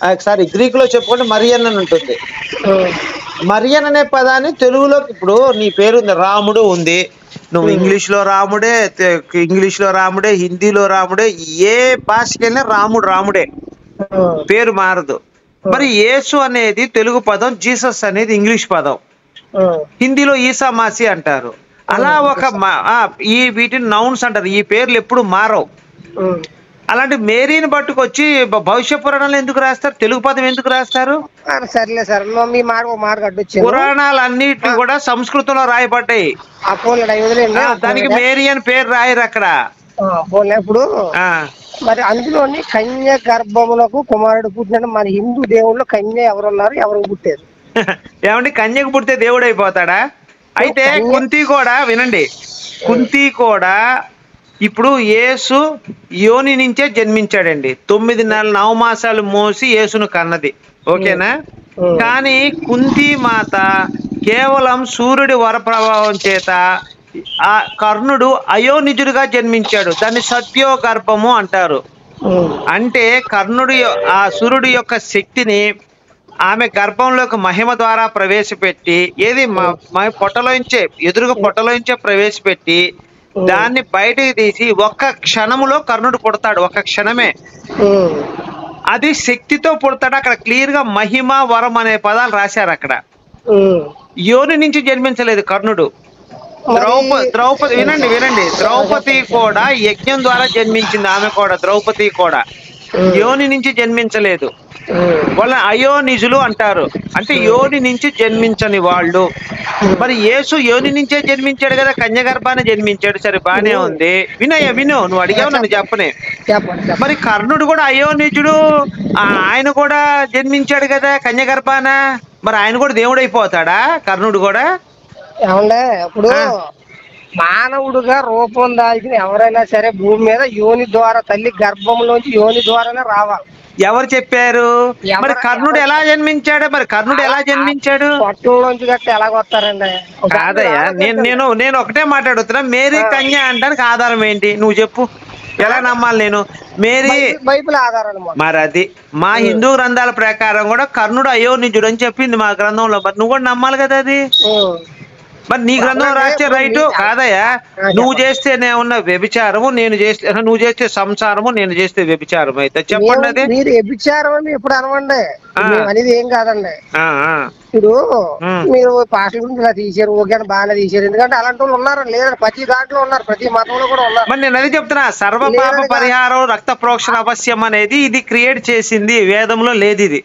సారీ గ్రీక్ లో చెప్పుకుంటే మరియన్ అని ఉంటుంది ఉమ్, మరియన్ అనే పదాన్ని తెలుగులో ఇప్పుడు నీ పేరు ఉంది రాముడు ఉంది నువ్వు ఇంగ్లీష్ లో రాముడే తె- ఇంగ్లీష్ లో రాముడే హిందీలో రాముడే ఏ భాషకెళ్ళినా రాముడు రాముడే ఉమ్, పేరు మారదు మరి యేసు అనేది తెలుగు పదం జీసస్ అనేది ఇంగ్లీష్ పదం ఉమ్, హిందీలో ఈసా మాసి అంటారు అలా ఒక మా- ఆ, ఈ వీటిని నౌన్స్ అంటారు ఈ పేర్లు ఎప్పుడు మారవు ఉమ్. అలాంటి మేరీని పట్టుకొచ్చి భ- భవిష్య పురాణాలు ఎందుకు రాస్తారు తెలుగు పదం ఎందుకు రాస్తారు ఆ, సర్లే సార్ మా- మీ మాట ఒక మాట అడ్డొచ్చాను పురాణాలు అన్నిటి కూడా సంస్కృతంలో రాయబడ్డాయి ఆ ఫోన్ వదిలేండి ఆ, దానికి మేరీ అని పేరు రాయరు అక్కడ ఫోన్ ఇప్పుడు ఆ మరి అందులోని కన్య గర్భములకు కుమారుడు పుట్టినట్టు మన హిందూ దేవుళ్ళు కన్య ఎవరు ఉన్నారు ఎవరు పుట్టారు ఏమండి కన్యకు పుడితే దేవుడు అయిపోతాడా అయితే కన్య- కుంతి కూడా వినండి కుంతి కూడా ఇప్పుడు యేసు యోని నుంచే జన్మించాడండి తొమ్మిది నెలల నవమాసాలు మోసి యేసును కన్నది ఓకేనా ఉం. కానీ కుంతి మాత కేవలం సూర్యుడి వరప్రభావం చేత ఆ కర్ణుడు అయోనిజుడిగా జన్మించాడు దాన్ని సత్యో గర్భము అంటారు ఉమ్, అంటే కర్ణుడి యొ- ఆ సూర్యుడి యొక్క శక్తిని ఆమె గర్భంలోకి మహిమ ద్వారా ప్రవేశపెట్టి ఏది మ- మ- పొట్టలోంచే ఎదురుగా పొట్టలోంచే ప్రవేశపెట్టి దాన్ని బయటికి తీసి ఒక్క క్షణములో కర్ణుడు పుడతాడు ఒక క్షణమే ఉమ్, అది శక్తితో పుడతాడు అక్కడ క్లియర్ గా మహిమ వరం అనే పదాలు రాశారు అక్కడ ఉమ్. యోని నుంచి జన్మించలేదు కర్ణుడు మరి- ద్రౌపది ద్రౌపది వినండి వినండి ద్రౌపది కూడా యజ్ఞం ద్వారా జన్మించింది ఆమె కూడా ద్రౌపది కూడా యోని నుంచి జన్మించలేదు ఉమ్, వాళ్ళ అయోనిజులు అంటారు అంటే యోని నుంచి జన్మించని వాళ్ళు మరి యేసు యోని నుంచే జన్మించాడు కదా కన్యగర్భాన్ని జన్మించాడు సరే బానే ఉంది వినయ్య విను నువ్వు అడిగావు నన్ను చెప్పనే చెప్పండి చెప్పండి మరి కర్ణుడు కూడా అయోనిజుడు ఆ, ఆయన కూడా జన్మించాడు కదా కన్యగర్భాన మరి ఆయన కూడా దేవుడు అయిపోతాడా కర్ణుడు కూడా ఏమండే ఇప్పుడు ఆ. మానవుడుగా రూపం దాల్చిన ఎవరైనా సరే భూమి మీద యోని ద్వారా తల్లి గర్భంలోంచి యోని ద్వారానే రావాలి ఎవరు చెప్పారు ఎవరు- మరి కర్ణుడు ఎలా జన్మించాడు మరి కర్ణుడు ఎలా జన్మించాడు పట్టులోంచి గట్టి ఎలాగొస్తారండి కాదయ్యా నేను నేను నేను ఒకటే మాట్లాడుతున్నా మేరీ కన్య అంటానికి ఆధారం ఏంటి నువ్వు చెప్పు ఎలా నమ్మాలి నేను మేరీ బైబిల్- బైబిల్ ఆధారం అన్నమాట మరి అది మా హిందూ గ్రంథాల ప్రకారం కూడా కర్ణుడు అయోనిజుడు అని చెప్పింది మా గ్రంథంలో మరి నువ్వు కూడా నమ్మాలి కదా అది ఉమ్. మరి నీ గ్రంథం రాస్తే రైట్ కాదయ్యా నువ్వు చేస్తే ఉన్న వ్యభిచారము నేను చేస్తే నువ్వు చేస్తే సంసారము నేను చేస్తే వ్యభిచారం అయితే చెప్పండి అదే మీరు- మీరు వ్యభిచారం అని ఎప్పుడు అనవండి ఆ. మేము అనేది ఏం కాదండి ఆ, ఆ. ఇప్పుడు ఉమ్. మీరు పాటల గురించి ఇలా తీశారు ఓకే అని బాగానే తీశారు ఎందుకంటే అలాంటి వాళ్ళు ఉన్నారు లేదండి ప్రతి దాంట్లో ఉన్నారు ప్రతి మతంలో కూడా ఉన్నారు మరి నేను అదే చెప్తున్నా సర్వపాప లేదుగా. పరిహారం రక్త ప్రోక్షణ అవశ్యం అనేది ఇది క్రియేట్ చేసింది వేదంలో లేదు ఇది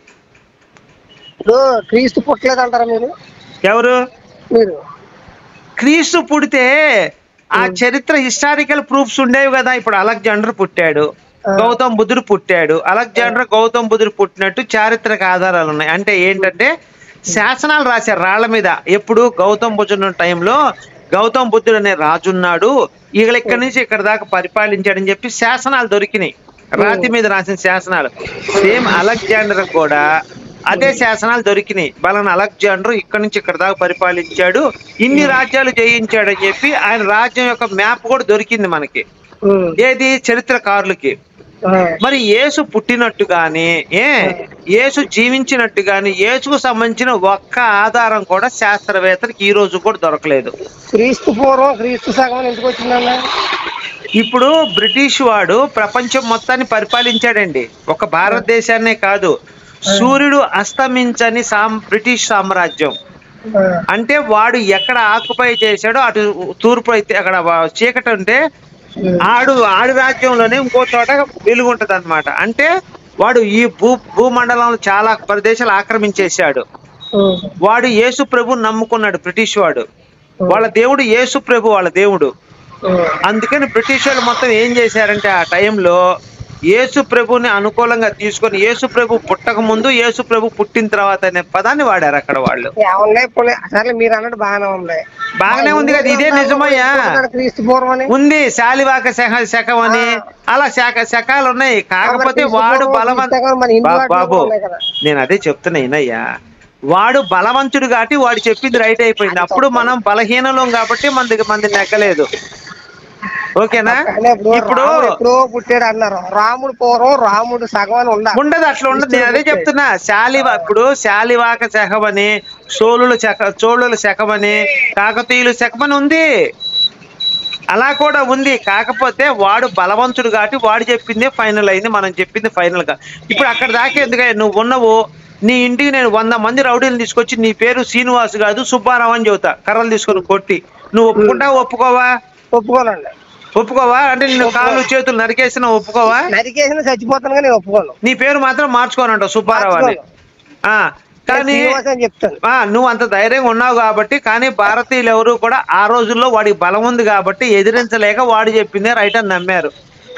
ఇప్పుడు క్రీస్తు పుట్టలేదు అంటారా మీరు ఎవరు మీరు క్రీస్తు పుడితే ఆ చరిత్ర హిస్టారికల్ ప్రూఫ్స్ ఉండేవి కదా ఇప్పుడు అలెగ్జాండర్ పుట్టాడు ఆ. గౌతమ్ బుద్ధుడు పుట్టాడు అలెగ్జాండర్ గౌతమ్ బుద్ధుడు పుట్టినట్టు చారిత్రక ఆధారాలు ఉన్నాయి అంటే ఏంటంటే శాసనాలు రాశారు రాళ్ల మీద ఎప్పుడు గౌతమ్ బుద్ధుడు టైంలో గౌతమ్ బుద్ధుడు అనే రాజు ఉన్నాడు ఈగల ఇక్కడి నుంచి ఇక్కడ దాకా పరిపాలించాడని చెప్పి శాసనాలు దొరికినాయి రాతి మీద రాసిన శాసనాలు సేమ్ అలెగ్జాండర్ కూడా అదే శాసనాలు దొరికినాయి బలన అలెగ్జాండర్ ఇక్కడ నుంచి ఇక్కడ దాకా పరిపాలించాడు ఇన్ని రాజ్యాలు జయించాడు అని చెప్పి ఆయన రాజ్యం యొక్క మ్యాప్ కూడా దొరికింది మనకి ఉమ్. ఏది చరిత్రకారులకి ఆ. మరి యేసు పుట్టినట్టు గాని ఏ యేసు జీవించినట్టు గాని యేసుకు సంబంధించిన ఒక్క ఆధారం కూడా శాస్త్రవేత్తలకు ఈ రోజు కూడా దొరకలేదు క్రీస్తు పూర్వం క్రీస్తు సగం ఎందుకు వచ్చిందన్న ఇప్పుడు బ్రిటిష్ వాడు ప్రపంచం మొత్తాన్ని పరిపాలించాడండి ఒక భారతదేశాన్నే కాదు సూర్యుడు అస్తమించని సాం బ్రిటిష్ సామ్రాజ్యం ఆ. అంటే వాడు ఎక్కడ ఆక్యుపై చేశాడో అటు తూర్పు అయితే అక్కడ వా- చీకటి ఉంటే ఆడు ఆడి రాజ్యంలోనే ఇంకో చోట వెలుగు ఉంటది అనమాట అంటే వాడు ఈ భూ భూమండలంలో చాలా ప్రదేశాలు ఆక్రమించేశాడు ఉమ్. వాడు యేసు ప్రభు నమ్ముకున్నాడు బ్రిటిష్ వాడు వాళ్ళ దేవుడు యేసు ప్రభు వాళ్ళ దేవుడు ఉమ్. అందుకని బ్రిటిష్ వాళ్ళు మొత్తం ఏం చేశారంటే ఆ టైంలో యేసు ప్రభుని అనుకూలంగా తీసుకొని యేసు ప్రభు పుట్టక ముందు యేసు ప్రభు పుట్టిన తర్వాత అనే పదాన్ని వాడారు అక్కడ వాళ్ళు ఏమన్నా ఇప్పుడు సరే మీరు అన్నట్టు బాగానే ఉంది బాగానే ఉంది కదా ఇదే నిజమయ్యా ఎందుకంటే క్రీస్తు పూర్వం అని ఉంది శాలివాక శక శకం అని అలా శాఖ శకాలు ఉన్నాయి కాకపోతే మరి వాడు క్రీస్తు బలవంత పూర్వం మన హిందూ బా- వాటిలో బాబు ఉన్నాయి కదా. నేను అదే చెప్తున్నా ఈయనయ్యా వాడు బలవంతుడు కాబట్టి వాడు చెప్పింది రైట్ అయిపోయింది అప్పుడు మనం బలహీనలం కాబట్టి మనది మంది నెగ్గలేదు ఓకేనా కానీ ఇప్పుడు ఇప్పుడు రాముడు ఎప్పుడో పుట్టాడు అన్నారు రాముడు పూర్వం రాముడు సగం అని ఉండాలి ఉండదు అట్లా ఉండదు నేను అదే చెప్తున్నా శాలివా ఇప్పుడు శాలివాక శకమని చోళుల శక చోళుల శకమని కాకతీయులు శకమని ఉంది అలా కూడా ఉంది కాకపోతే వాడు బలవంతుడు కాబట్టి వాడు చెప్పిందే ఫైనల్ అయింది మనం చెప్పింది ఫైనల్ గా ఇప్పుడు అక్కడ దాకా ఎందుకంటే నువ్వు ఉన్నవు నీ ఇంటికి నేను వంద మంది రౌడీలు తీసుకొచ్చి నీ పేరు శ్రీనివాస్ కాదు సుబ్బారావు అని చెబుతా కర్రలు తీసుకొని కొట్టి నువ్వు ఒప్పుకుంటావా ఒప్పుకోవా ఒప్పుకోనండి ఒప్పుకోవా అంటే నేను కాళ్ళు చేతులు నరికేసిన ఒప్పుకోవా నరికేసిన చచ్చిపోతాను కానీ నేను ఒప్పుకోను నీ పేరు మాత్రం మార్చుకోనంటావు సుబ్బారావు అని ఆ, కానీ శ్రీనివాస్ అని చెప్తాను ఆ, నువ్వు అంత ధైర్యంగా ఉన్నావు కాబట్టి కానీ భారతీయులు ఎవరు కూడా ఆ రోజుల్లో వాడికి బలం ఉంది కాబట్టి ఎదిరించలేక వాడు చెప్పిందే రైట్ అని నమ్మారు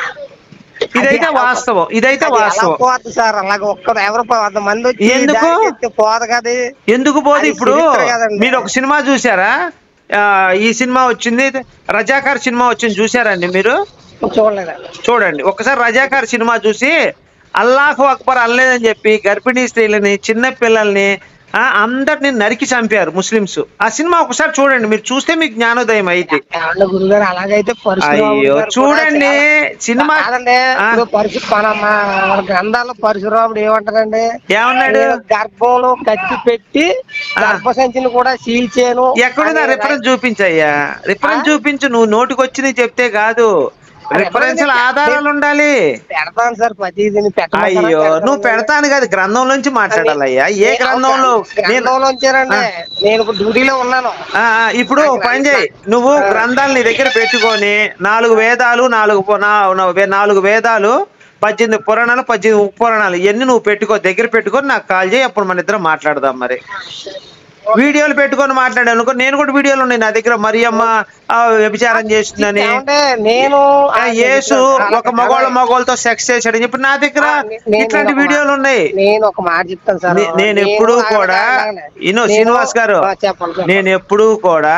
ఇదైతే అది వాస్తవం ఇదైతే అది ఎలా వాస్తవం పోదు సార్ అలాగ ఒక్క ఎవరు వంద మంది వచ్చి ఎందుకు? దాడి చేస్తే పోదు కదా ఎందుకు పోదు అది ఇప్పుడు చరిత్ర కదండి. మీరు ఒక సినిమా చూసారా ఆ, ఈ సినిమా వచ్చింది రజాకార్ సినిమా వచ్చింది చూసారండి మీరు చూడలేదండి చూడండి ఒకసారి రజాకార్ సినిమా చూసి అల్లాహు అక్బర్ అనలేదని చెప్పి గర్భిణీ స్త్రీలని చిన్న పిల్లల్ని ఆ, అందరిని నరికి చంపారు ముస్లిమ్స్ ఆ సినిమా ఒకసారి చూడండి మీరు చూస్తే మీకు జ్ఞానోదయం అయితే ఏమన్నా గురుగారు అలాగైతే పరశురాముడు అయ్యో, గారు కూడా చూడండి, చాలా- సినిమా- కాదండి ఆ. ఇప్పుడు పరశు మన మన- మన గ్రంథాల్లో పరశురాముడు ఏమంటాడండి ఏమన్నాడు నేను గర్భంలో కత్తి పెట్టి గర్భసంచిని కూడా చీల్చాను ఎక్కడుందా అనే రిఫరెన్స్ చూపించయ్యా రిఫరెన్స్ ఆ? చూపించు నువ్వు నోటికి వచ్చింది చెప్తే కాదు అరే, రిఫరెన్స్ ఎవరైనా ఆధారాలు ఉండాలి పెడతాను సార్ ప్రతిదిని పెట్టమంటారా? అయ్యో పెడతాను నువ్వు పెడతాను కాదు గ్రంథం నుంచి మాట్లాడాలయ్యా ఏ నేను- గ్రంథంలో నేను గ్రంథంలో ఉంచారండి నేను ఇప్పుడు డ్యూటీలో ఉన్నాను ఆ, ఆ, ఇప్పుడు నాకు పని చేయి రాదు. నువ్వు గ్రంథాలు నీ దగ్గర పెట్టుకొని నాలుగు వేదాలు నాలుగు పు- నా- నా- నాలుగు వేదాలు పద్దెనిమిది పురాణాలు పద్దెనిమిది ఉపపురాణాలు ఇవన్నీ నువ్వు పెట్టుకో దగ్గర పెట్టుకొని నాకు కాల్ చేయి అప్పుడు మన ఇద్దరం మాట్లాడదాం మరి వీడియోలు పెట్టుకొని మాట్లాడాను అనుకో నేను కూడా వీడియోలు ఉన్నాయి నా దగ్గర మరియమ్మ ఆ, వ్యభిచారం చేస్తుందని ఏమంటే నేను ఆ, యేసు ఒక మగవాళ్ళ మగవాళ్ళతో సెక్స్ చేశాడని చెప్పి నా దగ్గర ఆ, నే- నేను ఇట్లాంటి ఒక మా- వీడియోలు ఉన్నాయి నేను ఒక మాట చెప్తాను సార్ నే- నేను ఎప్పుడూ ఆగండి, కూడా ఆగండి. ఇనో నేను- శ్రీనివాస్ గారు ఆ, చెప్పండి చెప్పండి. నేను ఎప్పుడూ కూడా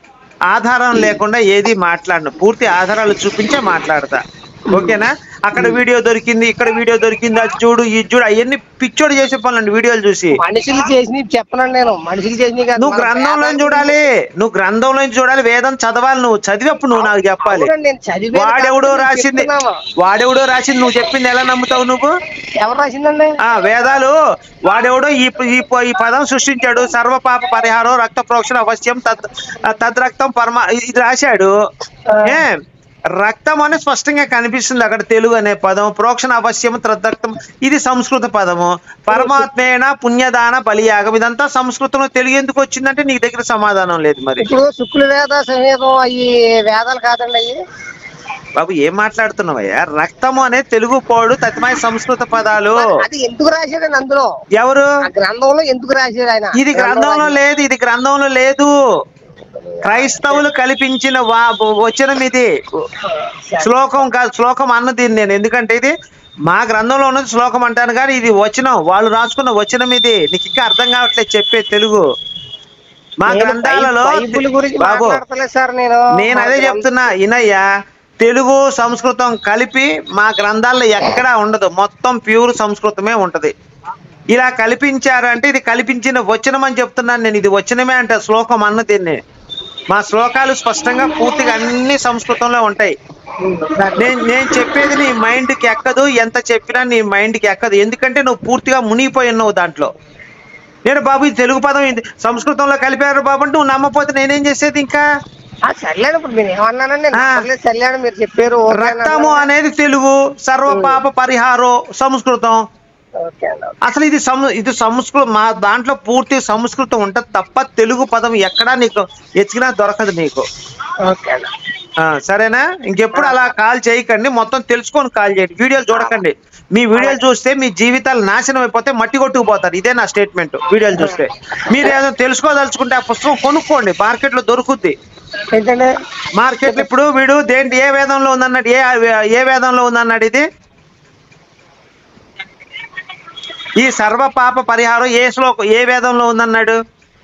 ఆధారం లేకుండా ఏది మాట్లాడను పూర్తి ఆధారాలు చూపించే మాట్లాడతా ఓకేనా అక్కడ వీడియో దొరికింది ఇక్కడ వీడియో దొరికింది అది చూడు ఇది చూడు అవన్నీ పిచ్చోడు చేసే పనులండి వీడియోలు చూసి మనుషులు చేసి చెప్పనండి నేను మనుషులు చేసి నువ్వు గ్రంథంలో చూడాలి నువ్వు గ్రంథంలో చూడాలి వేదం చదవాలి నువ్వు చదివప్పుడు నువ్వు నాకు చెప్పాలి నేను చదివే వాడెవడో రాసింది వాడెవడో రాసింది నువ్వు చెప్పింది ఎలా నమ్ముతావు నువ్వు ఎవరు రాసిందండి ఆ వేదాలు వాడెవడో ఈ ఈ ఈ పదం సృష్టించాడు సర్వ పాప పరిహారం రక్త ప్రోక్షణ అవశ్యం తద్ తద్రక్తం పరమ ఇది రాశాడు ఏ రక్తం అని స్పష్టంగా కనిపిస్తుంది అక్కడ తెలుగు అనే పదం ప్రోక్షణ అవశ్యం తద్రక్తం ఇది సంస్కృత పదము పరమాత్మేణ పుణ్యదాన బలియాగం ఇదంతా సంస్కృతంలో తెలుగు ఎందుకు వచ్చిందంటే నీ దగ్గర సమాధానం లేదు మరి ఇప్పుడు శుక్ల వేద సంవేదం అవి వేదాలు కాదండి అవి బాబు ఏం మాట్లాడుతున్నావయ్యా రక్తము అనే తెలుగు పోడు తత్మయ సంస్కృత పదాలు అది ఎందుకు రాశాడండి అందులో ఎవరు ఆ గ్రంథంలో ఎందుకు రాశాడు ఆయన ఇది గ్రంథంలో లేదు ఇది గ్రంథంలో లేదు క్రైస్తవులు కల్పించిన వా వచనం ఇది శ్లోకం కాదు శ్లోకం అన్నది నేను ఎందుకంటే ఇది మా గ్రంథంలో ఉన్నది శ్లోకం అంటాను కానీ ఇది వచనం వాళ్ళు రాసుకున్న వచనం ఇది నీకు ఇంకా అర్థం కావట్లేదు చెప్పే తెలుగు మా నేను గ్రంథాలలో బైబిల్ గురించి బాబు మాట్లాడతలేదు సార్ నేను నేను అదే చెప్తున్నా ఇనయ్య తెలుగు సంస్కృతం కలిపి మా గ్రంథాల్లో ఎక్కడా ఉండదు మొత్తం ప్యూర్ సంస్కృతమే ఉంటది ఇలా కల్పించారు అంటే ఇది కల్పించిన వచనం అని చెప్తున్నాను నేను ఇది వచనమే అంటే శ్లోకం అన్న దీన్ని మా శ్లోకాలు స్పష్టంగా పూర్తిగా అన్ని సంస్కృతంలో ఉంటాయి నేను నేను చెప్పేది నీ మైండ్కి ఎక్కదు ఎంత చెప్పినా నీ మైండ్కి ఎక్కదు ఎందుకంటే నువ్వు పూర్తిగా మునిగిపోయి ఉన్నావు దాంట్లో నేను బాబు ఇది తెలుగు పదం ఇది సంస్కృతంలో కలిపారు బాబు అంటే నువ్వు నమ్మపోతే నేనేం చేసేది ఇంకా ఆ, సర్లేండి ఇప్పుడు మీరు ఏమన్నానండి ఆ. సర్లేదు సర్లేండి మీరు చెప్పారు ఓకే అని రక్తము అన్నాను. అనేది తెలుగు సర్వ పాప పరిహారం సంస్కృతం ఓకే అండి అసలు ఇది సం ఇది సంస్కృతం మా దాంట్లో పూర్తి సంస్కృతం ఉంటుంది తప్ప తెలుగు పదం ఎక్కడా నీకు ఎచ్చినా దొరకదు నీకు ఓకే అండి ఆ, సరేనా ఇంకెప్పుడు అలా కాల్ చేయకండి మొత్తం తెలుసుకొని కాల్ చేయండి వీడియోలు చూడకండి మీ వీడియోలు చూస్తే మీ జీవితాలు నాశనం అయిపోతే మట్టి కొట్టుకుపోతారు ఇదే నా స్టేట్మెంట్ వీడియోలు చూస్తే మీరు ఏదో తెలుసుకోదలుచుకుంటే ఆ పుస్తకం కొనుక్కోండి మార్కెట్లో దొరుకుద్ది ఏంటండి మార్కెట్ ఇప్పుడు వీడు దేంటి ఏ వేదంలో ఉందన్నాడు ఏ ఏ వేదంలో ఉందన్నాడు ఇది ఈ సర్వ పాప పరిహారం ఏ శ్లోకం ఏ వేదంలో ఉందన్నాడు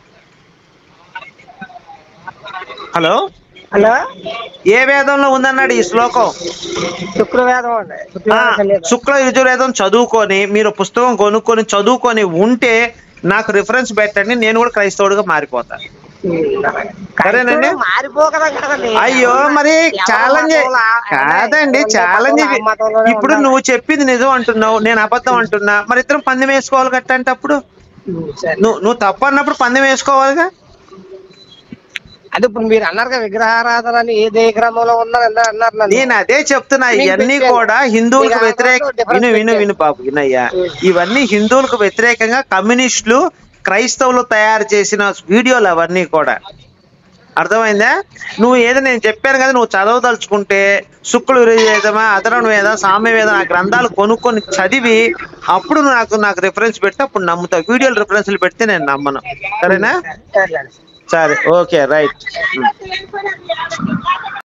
హలో హలో ఏ వేదంలో ఉందన్నాడు ఈ శ్లోకం శుక్రవేదం అండి ఆ, శుక్రవేదం సంగీతం. శుక్ల యజుర్వేదం చదువుకొని మీరు పుస్తకం కొనుక్కొని చదువుకొని ఉంటే నాకు రిఫరెన్స్ పెట్టండి నేను కూడా క్రైస్తవుడిగా మారిపోతాను సరేనండి క్రైస్తవులు మారిపోగలం కదండి అయ్యో మరి ఎవరి ఛాలెంజ్ మతంలో ఆ- కాదండి ఎవరి ఛాలెంజ్ మతంలో ఆ మతంలోనే ఇప్పుడు ఉండాలి. నువ్వు చెప్పింది నిజం అంటున్నావు నేను అబద్ధం అంటున్నా మరి ఇద్దరం పందెం వేసుకోవాలి గట్ట అంటే అప్పుడు ఉమ్, సరే నువ్వు నువ్వు తప్పు అన్నప్పుడు పందెం వేసుకోవాలిగా అదే ఇప్పుడు మీరు అన్నారు కదా విగ్రహారాధన అని ఏ ఏ గ్రామంలో ఉన్నారు అన్నారు అన్నారు నన్ను. నేను అదే చెప్తున్నా మీకు ఇవన్నీ పెట్టాను. కూడా హిందువులకు మీకు ఆ వ్యతిరేక దాంట్లో difference విను విను పెట్టాను. విను బాబు వినయ్యా ఇవన్నీ హిందువులకు వ్యతిరేకంగా కమ్యూనిస్టులు క్రైస్తవులు తయారు చేసిన వీడియోలు అవన్నీ కూడా అర్థమైందా నువ్వు ఏదో నేను చెప్పాను కదా నువ్వు చదవదలుచుకుంటే శుక్రుడు వేదమా అదనం వేద సామ్య వేద ఆ గ్రంథాలు కొనుక్కొని చదివి అప్పుడు నాకు నాకు రిఫరెన్స్ పెట్టి అప్పుడు నమ్ముతావు వీడియోలు రిఫరెన్స్లు పెడితే నేను నమ్మను సరేనా సరే సరే ఓకే రైట్